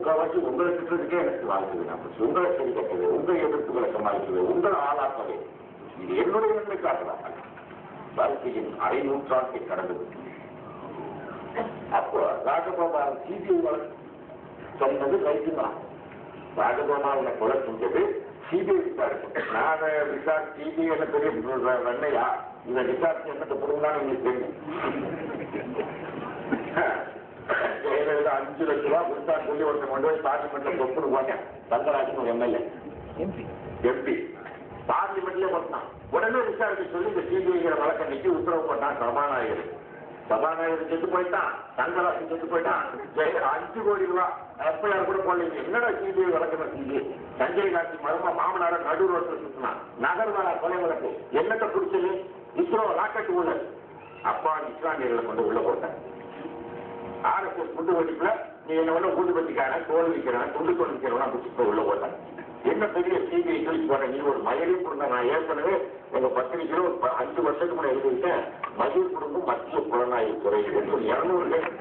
முக்கால்வாசி உங்களை திட்டுறதுக்கே எனக்கு வாழ்க்கை நம்ம உங்களை சரி கட்டது உங்க எதிர்ப்புகளை சமாளிக்கிறது உங்களை ஆளாக்குவது இது என்னுடைய நன்மை காட்டுறாங்க வாழ்க்கையின் அரை நூற்றாண்டை கடந்தது அப்போ ராஜகோபாலன் சிபிஐ வழக்கு சொன்னது ரைட்டு தான் ராஜகோபாலனை கொலை செஞ்சது சிபிஐ விசாரிச்சு நான் விசாரி சிபிஐ என்ன பெரிய வெண்ணையா இதை விசாரிச்சு என்னத்தை கொடுங்கன்னு உங்களுக்கு தெரியும் ஜெயலலிதா அஞ்சு லட்ச ரூபா கொடுத்தா சொல்லி ஒருத்தன் கொண்டு போய் பார்லிமெண்ட்ல கொப்புன்னு போட்டேன் தங்கராஜன் ஒரு எம்எல்ஏ எம்பி பார்லிமெண்ட்லயே போட்டான் உடனே விசாரிக்க சொல்லி இந்த சிபிஐங்கிற வழக்கை நிக்க உத்தரவு போட்டான் சபாநாயகர் சபாநாயகர் செத்து போயிட்டான் தங்கராசன் செத்து போயிட்டான் ஜெய அஞ்சு கோடி ரூபாய் எஃப்ஐஆர் கூட போடல என்னடா சிபிஐ வழக்கு சிபிஐ சஞ்சய் காட்சி மரும மாமனார நடு ரோட்டில் சுத்தினான் நகர்வர கொலை வழக்கு என்னத்தை பிடிச்சது இஸ்ரோ ராக்கெட் உள்ள அப்பா இஸ்லாமியர்களை கொண்டு உள்ள போட்டேன் ஆர்எஸ்எஸ் குண்டு வெடிப்புல நீ என்ன ஒண்ணு குண்டு வெட்டிக்கான தோல் விற்கிறவன் துண்டு தோல் விற்கிறவனா பிடிச்சி உள்ள போட்டேன் என்ன பெரிய சிபிஐ சொல்லி போட்டேன் நீ ஒரு மயிலையும் கொடுங்க நான் ஏற்கனவே எங்க பத்திரிகையில ஒரு ப- அஞ்சு வருஷத்துக்கு முன்னாடி எழுதிட்டேன் மயில் குடும்பம் மத்திய புலனாய்வு துறை என்று ஒரு இருநூறு லேட்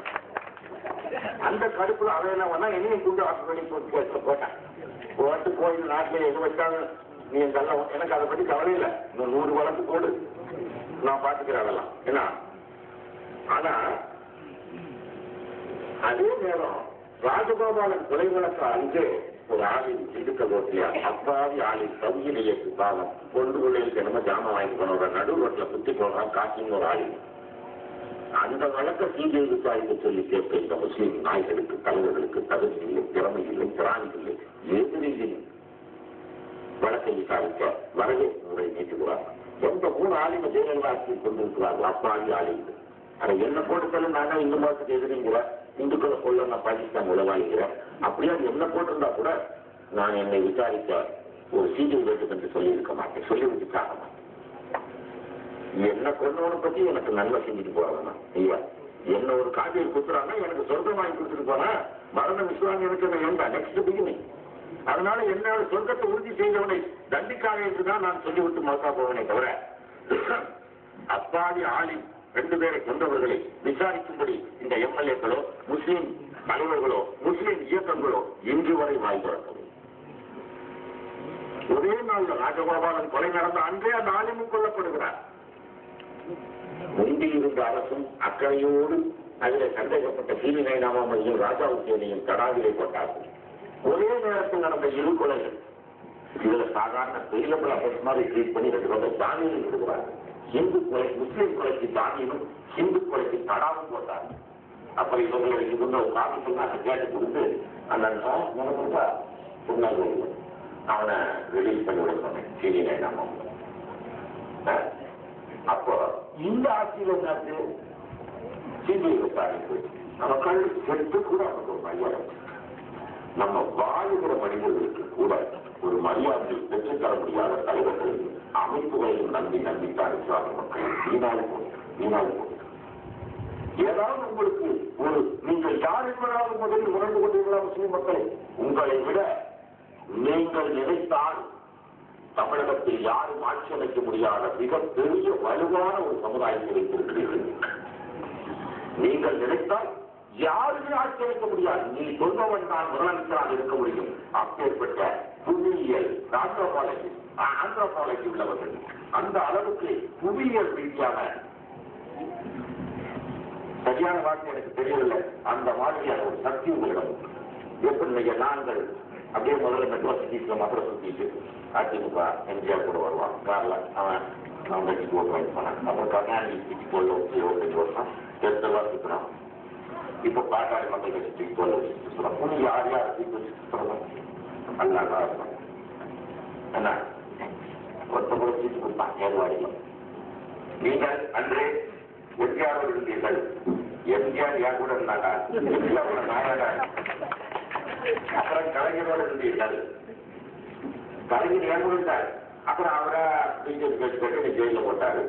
அந்த கடுப்புல அவையெல்லாம் வந்தா என்னையும் குண்டு ஆஃப் பண்ணி போட்டு கேஸ்ல போட்டேன் போட்டு கோயில் நாட்டில் எது வச்சாலும் நீ இதெல்லாம் எனக்கு அதை பத்தி கவலை இல்லை இன்னும் நூறு வழக்கு போடு நான் பாத்துக்கிறேன் அதெல்லாம் என்ன ஆனா அதே நேரம் ராஜகோபாலன் கொலை வழக்கு அங்கே ஒரு ஆளின் இடுக்க ரோட்டியா அப்பாவி ஆளின் சவுகிரிய பாவம் கொண்டு கொள்ளைக்கு நம்ம ஜாமான் வாங்கி போனோட நடு ரோட்ல குத்தி போடுறான் காசின்னு ஒரு ஆளு அந்த வழக்க சிபிஐ விசாரிக்க சொல்லி கேட்க இந்த முஸ்லீம் நாய்களுக்கு தலைவர்களுக்கு தகுதி இல்லை திறமை இல்லை திராணி இல்லை எதிரில் வழக்கை விசாரிக்க வரவேற்பு முறை நீட்டுகிறார் எந்த மூணு ஆளுங்க ஜெயலலிதாட்சி கொண்டிருக்கிறார்கள் அப்பாவி ஆளுங்க ஆனா என்ன போட்டுத்தாலும் நான் தான் இந்து மதத்துக்கு எதிரிங்கிற இந்துக்களை கொள்ள நான் பாகிஸ்தான் உளவாளிக்கிறேன் அப்படியே என்ன போட்டிருந்தா கூட நான் என்னை விசாரிக்க ஒரு சிபிஐ வேண்டும் என்று சொல்லி இருக்க மாட்டேன் சொல்லி விட்டுக்காக மாட்டேன் என்ன கொண்டவனை பத்தி எனக்கு நன்மை செஞ்சுட்டு போறாங்க ஐயா என்ன ஒரு காவியர் குத்துறாங்க எனக்கு சொர்க்கம் வாங்கி கொடுத்துட்டு போனா மரணம் இஸ்லாமியனுக்கு என்ன ஏண்டா நெக்ஸ்ட் பிகினிங் அதனால என்ன சொர்க்கத்தை உறுதி செய்தவனை தண்டிக்காக என்றுதான் நான் சொல்லிவிட்டு மௌத்தா போவனே தவிர அப்பாவி ஆளி ரெண்டு பேரை கொண்டவர்களை விசாரிக்கும்படி இந்த எம்எல்ஏக்களோ முஸ்லிம் தலைவர்களோ முஸ்லிம் இயக்கங்களோ இன்று வரை வாய் திறக்கவில்லை ஒரே நாள்ல ராஜகோபாலன் கொலை நடந்த அன்றே அந்த ஆலிமும் கொல்லப்படுகிறார் முந்தி இருந்த அரசும் அக்கறையோடு அதில் சந்தேகப்பட்ட சீனி நைனாமையும் ராஜா உசேனையும் தடாவிலே போட்டார்கள் ஒரே நேரத்தில் நடந்த இரு கொலைகள் இதுல சாதாரண பெரியபுல அஃபெக்ட் மாதிரி ட்ரீட் பண்ணி ரெண்டு பேரும் ஜாமீனில் விடுகிறார்கள் இந்து கொலை முஸ்லீம் கொலைக்கு ஜாமீனும் இந்து கொலைக்கு தடாவும் போட்டாங்க அப்புறம் இவங்களை இவங்க ஒரு காப்பி சொன்னாங்க கேட்டு கொடுத்து அந்த நினைப்பா சொன்னாங்க அவனை ரிலீஸ் பண்ணி விட சொன்னேன் சீனி நைனாமா அப்போ இந்த ஆட்சியில் என்னாச்சு சிபிஐ விசாரிப்பு நம்ம கல் செத்து கூட நமக்கு ஒரு மரியாதை நம்ம வாழுகிற மனிதர்களுக்கு கூட ஒரு மரியாதை பெற்றுத்தர முடியாத தலைவர்கள் அமைப்புகளையும் நம்பி நம்பித்தான் இஸ்லாமிய மக்கள் வீணாக போய் வீணாக போய் ஏதாவது உங்களுக்கு ஒரு நீங்கள் யார் என்பதாவது முதலில் உணர்ந்து கொண்டீர்களா முஸ்லிம் மக்களே உங்களை விட நீங்கள் நினைத்தால் தமிழகத்தில் யாரும் ஆட்சி அமைக்க முடியாத மிகப்பெரிய வலுவான ஒரு சமுதாயத்தை வைத்திருக்கிறீர்கள் நீங்கள் நினைத்தால் யாருமே ஆட்சி அமைக்க முடியாது நீ சொல்பவன் தான் முதலமைச்சராக இருக்க முடியும் அப்பேற்பட்ட புவியியல் ஆந்த்ரோபாலஜி ஆந்த்ரோபாலஜி உள்ளவர்கள் அந்த அளவுக்கு புவியியல் ரீதியான சரியான வார்த்தை எனக்கு தெரியவில்லை அந்த மாதிரியான ஒரு சக்தி உங்களிடம் உண்டு. எப்படி நீங்க நாங்கள் அப்படியே முதல்ல மெட்ரோ சிட்டிஸ்ல மதுரை சுத்திட்டு அதிமுக எம்ஜிஆர் கூட வருவான் கார்ல அவன் அவன் கட்சிக்கு ஓட்டு வாங்கி போனான் அப்புறம் கருணாநிதி சிட்டி போல வச்சு இருபத்தஞ்சு வருஷம் தேர்தலாம் சுற்றுறான் இப்ப பாட்டாளி மக்கள் கட்சி தூக்கி போல வச்சு சுற்றுறான் புனி யார் யார் தூக்கி வச்சு சுற்றுறோம் அல்லாதான் இருக்கும் என்ன ஒருத்த கூட சீட்டு கொடுப்பான் ஏர்வாடியில் நீங்கள் அன்றே எம்ஜிஆர் இருந்தீர்கள் எம்ஜிஆர் யார் கூட இருந்தாங்க எம்ஜிஆர் கூட நாராயணா அப்புறம் கலைஞரோடு இருந்தீர்கள் கலைஞர் ஏன் இருந்தார் அப்புறம் அவரை பிஜேபி கட்சி கட்டி ஜெயில போட்டாரு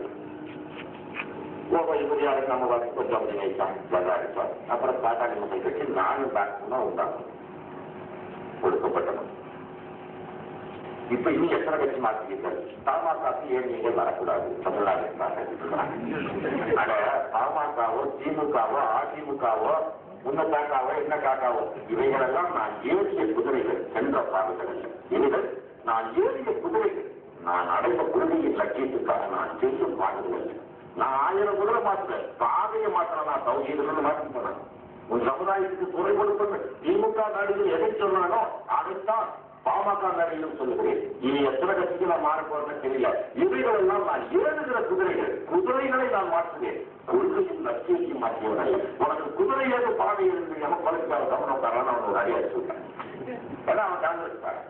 இவர் யாரு நம்ம வந்து கொஞ்சம் அப்படி வைத்தான் விளையாடிப்பார் அப்புறம் பாட்டாளி மக்கள் கட்சி நாலு பேங்க் தான் உண்டாகும் கொடுக்கப்பட்டது இப்ப இன்னும் எத்தனை கட்சி மாற்றிருக்கிறார் தமாகாக்கு ஏன் நீங்க வரக்கூடாது தமிழ்நாடு ஆனா தமாகாவோ திமுகவோ அதிமுகவோ உன்ன காக்காவோ என்ன காக்காவோ இவைகளெல்லாம் நான் ஏறிய குதிரைகள் சென்ற பாடுகள் அல்ல இவைகள் நான் ஏறிய குதிரைகள் நான் அடைந்த கொள்கையின் லட்சியத்துக்காக நான் செய்யும் பாடுகள் அல்ல நான் ஆயிரம் குதிரை மாற்றுறேன் பாதையை மாற்ற நான் தௌஹீதுன்னு மாற்றி போனேன் உன் சமுதாயத்துக்கு குறை கொடுப்பது திமுக நாடுகள் எதை சொன்னானோ அதைத்தான் பாமக நாடுகளும் சொல்லுகிறேன் இனி எத்தனை கட்சிக்கு நான் மாற போறேன்னு தெரியல இவைகள் எல்லாம் நான் ஏறுகிற குதிரைகள் குதிரைகளை நான் மாற்றுவேன் கொள்கையும் லட்சியத்தையும் மாற்றியவர்கள் உனக்கு குதிரை ஏது பாதை இருந்து என கொலைக்கார கவனக்காரன் அவன் ஒரு அடியாடி சொல்றேன் ஏன்னா அவன் காங்கிரஸ் பாரு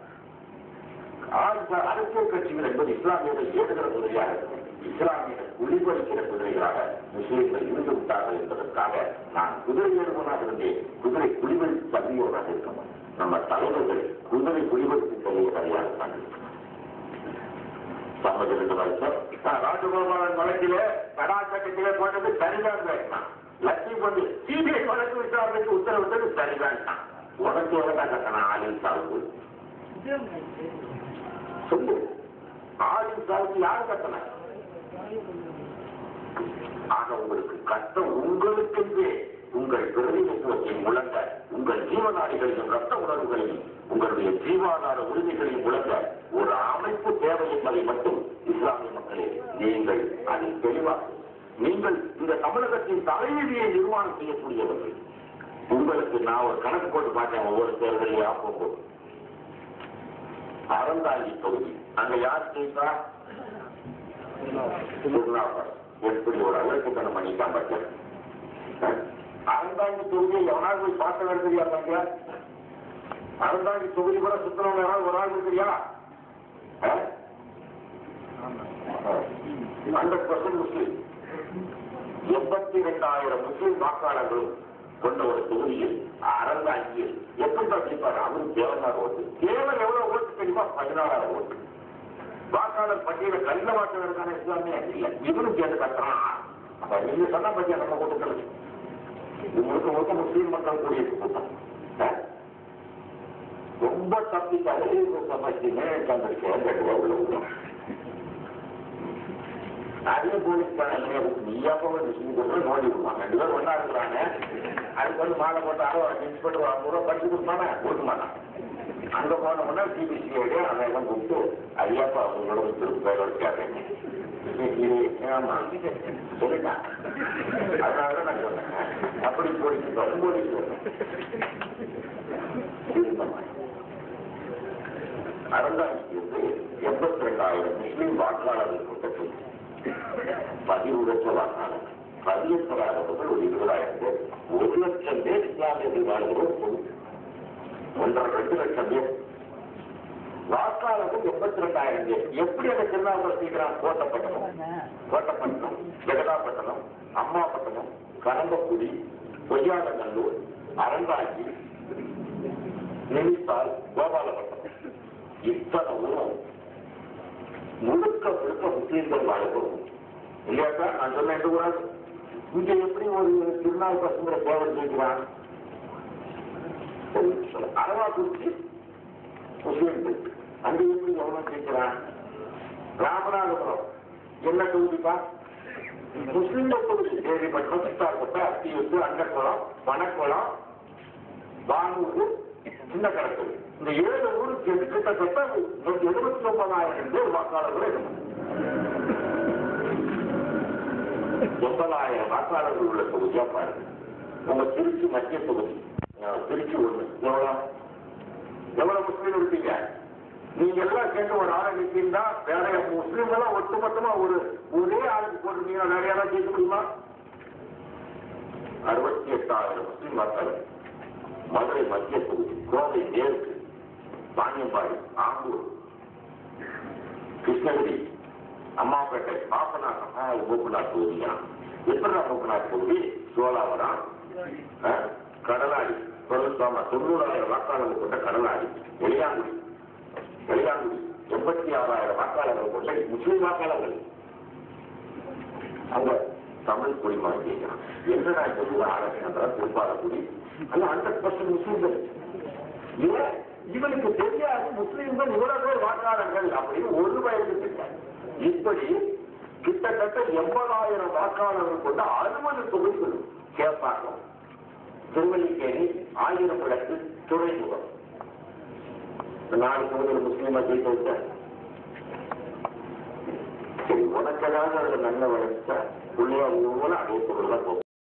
அரசியல் கட்சிகள் என்பது இஸ்லாமியர்கள் ஏறுகிற குதிரையாக இருக்கும் இஸ்லாமியர்கள் குளிபறிக்கிற குதிரைகளாக முஸ்லீம்கள் இருந்து விட்டார்கள் என்பதற்காக நான் குதிரை ஏறுவனாக இருந்தேன் குதிரை குளிபறித்து தள்ளியவராக இருக்கணும் நம்ம தலைவர்கள் குதிரை குளிபறித்து தள்ளியவரையாக தான் சம்மதிலிருந்து வருஷம் ராஜகோபாலன் வழக்கிலே கடாச்சட்டத்திலே போட்டது சரிதான் பேசினான் லட்சியம் வந்து சிபிஐ வழக்கு விசாரணைக்கு உத்தரவிட்டது சரிதான் உனக்கு எவ்வளவு கட்டணம் ஆலின் சாவுக்கு சொல்லு ஆலின் சாவுக்கு யார் கட்டணம் ஆக உங்களுக்கு கஷ்டம் உங்களுக்கென்றே உங்கள் பிரதிநிதித்துவத்தை முழங்க உங்கள் ஜீவநாடிகளையும் ரத்த உணர்வுகளையும் உங்களுடைய ஜீவாதார உரிமைகளையும் முழங்க ஒரு அமைப்பு தேவை என்பதை மட்டும் இஸ்லாமிய மக்களே நீங்கள் அதில் தெளிவாக நீங்கள் இந்த தமிழகத்தின் தலைவிதியை நிர்மாணம் செய்யக்கூடியவர்கள் உங்களுக்கு நான் ஒரு கணக்கு போட்டு பார்த்தேன் ஒவ்வொரு தேர்தலையா போகும்போது அறந்தாங்கி தொகுதி அங்க யார் ஜெயித்தா திருநாவுக்கரசு. எப்படி ஒரு அலட்சித்தனம் பண்ணிட்டான் பட்சம் அறந்தாங்கி தொகுதியை எவனாவது போய் பார்க்க வருதுயா பாங்க அறந்தாங்கி தொகுதி கூட சுத்தனவங்க யாராவது ஒரு ஆள் இருக்கிறியா ஹண்ட்ரட் பர்சன்ட் முஸ்லீம் எண்பத்தி ரெண்டாயிரம் முஸ்லீம் வாக்காளர்களும் கொண்ட ஒரு தொகுதியில் அறந்தாங்கியில் எப்படி படிப்பாரு அவரும் தேவனாக ஓட்டு தேவன் எவ்வளவு ஓட்டு தெரியுமா பதினாறாயிரம் ஓட்டு வாக்காளர் பட்டியல கல்ல வாக்காளருக்கான இஸ்லாமிய இல்ல இவரும் சேர்ந்து கட்டுறான் அப்ப நீங்க சொன்ன பத்தியா நம்ம கூட்டத்தில் இது முழுக்க முழுக்க முஸ்லீம் மக்கள் கூடிய கூட்டம் அஹ்? ரொம்ப தப்பி தகவல் சமைச்சுமே தந்திருக்கேன் அதே போலீஸ் நீயா போக நோண்டி விடுவான் ரெண்டு பேரும் ஒன்னா இருக்கிறாங்க அதுக்கு வந்து மாலை போட்டு ஆரோ இன்ஸ்பெக்டர் ஐம்பது ரூபா படிச்சு கொடுப்பானே கொடுக்க மாட்டான் அங்க போனோம்னா சிபிசிஐடி அதெல்லாம் கூப்பிட்டு ஐயாப்பா அவங்களோட திரும்ப பேரோட கேட்பேன் ஆமா சொல்லிட்டான் அதனால நான் சொன்னேன் அப்படி போலீஸ் போலீஸ் அறந்தாங்கிக்கு எண்பத்தி ரெண்டாயிரம் முஸ்லீம் வாக்காளர்கள் கூட்டத்தில் பதிவு பெற்ற வாக்காளர் பதியப்படாதவர்கள் ஒரு இருபதாயிரம் பேர் ஒரு லட்சம் பேர் இஸ்லாமியர்கள் வாழ்கிறோம் பொது ஒன்றரை ரெண்டு லட்சம் பேர் வாக்காளர்கள் எண்பத்தி ரெண்டாயிரம் பேர் எப்படி அந்த திருநாவுக்கர் சீக்கிரம் கோட்டப்பட்டணம் கோட்டப்பட்டணம் ஜெகதாப்பட்டணம் அம்மாப்பட்டணம் கரம்பக்குடி பொய்யாடநல்லூர் அறந்தாங்கி நிமித்தால் கோபாலப்பட்டணம் இத்தனை ஊரும் முழுக்க முழுக்க முஸ்லீம்கள் வாழ்கிறோம் இல்லையாக்கா நான் சொன்ன எந்த ஊராது இங்க எப்படி ஒரு திருநாள் பசங்கிற தேவர் ஜெயிக்கிறான் அரவா குறிச்சி முஸ்லீம்கள் அங்க எப்படி எவனும் ஜெயிக்கிறான் ராமநாதபுரம் என்ன தொகுதிப்பா முஸ்லீம்கள் தொகுதி தேவிப்பட்டினம் சித்தார்பட்டை அத்தியூத்து அன்னக்குளம் வனக்குளம் வானூர் சின்ன கணக்கு இந்த ஏழு ஊருக்கு கிட்டத்தட்ட எழுபத்தி ஒன்பதாயிரம் பேர் வாக்காளர்கள் இருக்கணும் ஒன்பதாயிரம் வாக்காளர்கள் உள்ள தொகுதியா பாருங்க உங்க திருச்சி மத்திய தொகுதி அஹ், திருச்சி ஒண்ணு எவ்வளவு எவ்வளவு முஸ்லீம் இருப்பீங்க நீங்க எல்லாம் சேர்ந்து ஒரு ஆளை நிற்கிறீங்கன்னா வேற முஸ்லீம் எல்லாம் ஒட்டுமொத்தமா ஒரு ஒரே ஆளுக்கு போட்டுருந்தீங்கன்னா வேற யாராவது ஜெயிக்க முடியுமா அறுபத்தி எட்டாயிரம் முஸ்லீம் வாக்காளர் மதுரை மத்திய தொகுதி கோவை மேற்கு வாணியம்பாடி ஆம்பூர் கிருஷ்ணகிரி அம்மாப்பேட்டை பாப்பநாசம் ஆ, இது மூப்பனார் தொகுதியா எப்படி மூப்பனார் தொகுதி சோழாவரம் ஆ, கடலாடி தொண்ணூத்தாம தொண்ணூறாயிரம் வாக்காளர்கள் கொண்ட கடலாடி வெளியாங்குடி வெளியாங்குடி எண்பத்தி ஆறாயிரம் வாக்காளர்கள் கொண்ட முஸ்லீம் வாக்காளர்கள் அங்க தமிழ் குடிமகன் கேட்கிறான் என்னடா சொல்லுவ ஆலோசனை திருப்பாலக்குடி அல்ல ஹண்ட்ரட் பர்சன்ட் முஸ்லீம்கள் ஏன் இவனுக்கு தெரியாது முஸ்லீம்கள் இவ்வளவு பேர் வாக்காளர்கள் அப்படின்னு ஒரு வயது தெரியாது இப்படி கிட்டத்தட்ட எண்பதாயிரம் வாக்காளர்கள் கொண்ட அறுபது தொகுதிகள் கேட்பாங்க திருவல்லிக்கேணி ஆயிரம் விளக்கு துறைமுகம் நாளைக்கு ஒரு முஸ்லீமா ஜெயித்து வச்சா சரி உனக்கதாக அதுல நன்மை வளர்ச்சா உள்ளே மூலம் அதே பொருள் தான் போகும்